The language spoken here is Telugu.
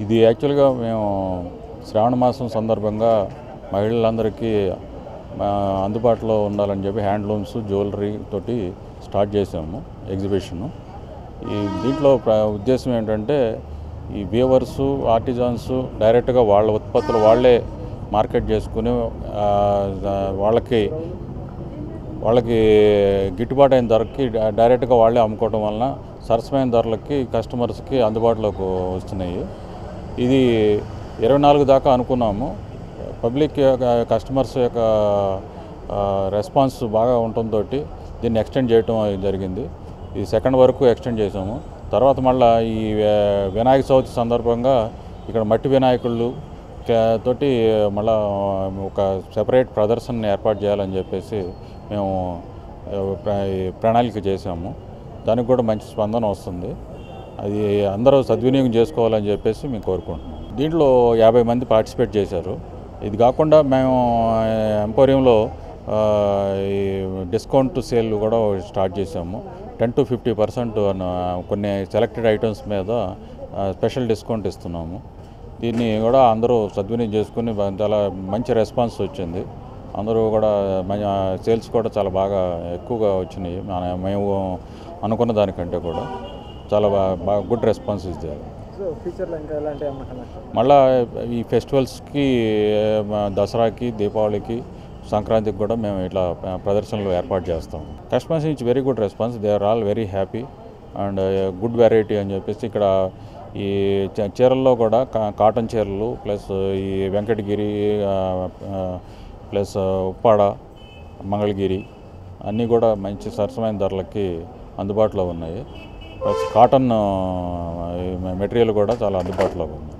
ఇది యాక్చువల్గా మేము శ్రావణ మాసం సందర్భంగా మహిళలందరికీ ఆ, అందుబాటులో ఉండాలని చెప్పి హ్యాండ్లూమ్స్ జ్యువెలరీ తోటి స్టార్ట్ చేసాము ఎగ్జిబిషను ఈ దీంట్లో ప్ర- ఉద్దేశం ఏంటంటే ఈ వీవర్స్ ఆర్టిజాన్స్ డైరెక్ట్గా వాళ్ళ ఉత్పత్తులు వాళ్ళే మార్కెట్ చేసుకుని ఆ, వాళ్ళకి వాళ్ళకి గిట్టుబాటు అయిన ధరకి డ- డైరెక్ట్గా వాళ్ళే అమ్ముకోవడం వలన సరసమైన ధరలకి కస్టమర్స్కి అందుబాటులోకి వస్తున్నాయి ఇది ఇరవై నాలుగు దాకా అనుకున్నాము పబ్లిక్ యొక్క కస్టమర్స్ యొక్క ఆ, రెస్పాన్స్ బాగా ఉండటంతో దీన్ని ఎక్స్టెండ్ చేయటం జరిగింది ఈ సెకండ్ వరకు ఎక్స్టెండ్ చేసాము తర్వాత మళ్ళీ ఈ వే- వినాయక చవితి సందర్భంగా ఇక్కడ మట్టి వినాయకుళ్ళు క- తోటి మళ్ళా ఒక సెపరేట్ ప్రదర్శనని ఏర్పాటు చేయాలని చెప్పేసి మేము ఆ, ప్ర- ఈ ప్రణాళిక చేసాము దానికి కూడా మంచి స్పందన వస్తుంది అది అందరూ సద్వినియోగం చేసుకోవాలని చెప్పేసి మేము కోరుకుంటున్నాం దీంట్లో యాభై మంది పార్టిసిపేట్ చేశారు ఇది కాకుండా మేము ఎంపోరియంలో ఆ, ఈ డిస్కౌంట్ సేల్ కూడా స్టార్ట్ చేసాము టెన్ టు ఫిఫ్టీ పర్సెంట్ కొన్ని సెలెక్టెడ్ ఐటమ్స్ మీద ఆ, స్పెషల్ డిస్కౌంట్ ఇస్తున్నాము దీన్ని కూడా అందరూ సద్వినియోగం చేసుకుని బా- చాలా మంచి రెస్పాన్స్ వచ్చింది అందరూ కూడా మన సేల్స్ కూడా చాలా బాగా ఎక్కువగా వచ్చినాయి మన మేము అనుకున్న దానికంటే కూడా చాలా బాగా బాగా గుడ్ రెస్పాన్స్ ఇస్తే సో ఫ్యూచర్లో ఇంకా ఎలాంటి అమ్మకం మళ్ళా ఈ ఫెస్టివల్స్కి మా దసరాకి దీపావళికి సంక్రాంతికి కూడా మేము ఇట్లా ప్రదర్శనలు ఏర్పాటు చేస్తాం కస్టమర్స్ నుంచి very good response they are all very happy and good variety అని చెప్పేసి ఇక్కడ ఈ చ- చీరల్లో కూడా కా- కాటన్ చీరలు ప్లస్ ఈ వెంకటగిరి ఆ, ఆ, ప్లస్ ఉప్పాడ మంగళగిరి అన్నీ కూడా మంచి సరసమైన ధరలకి అందుబాటులో ఉన్నాయి ప్లస్ కాటన్ ఆ, ఈ మెటీరియల్ కూడా చాలా అందుబాటులో ఉంది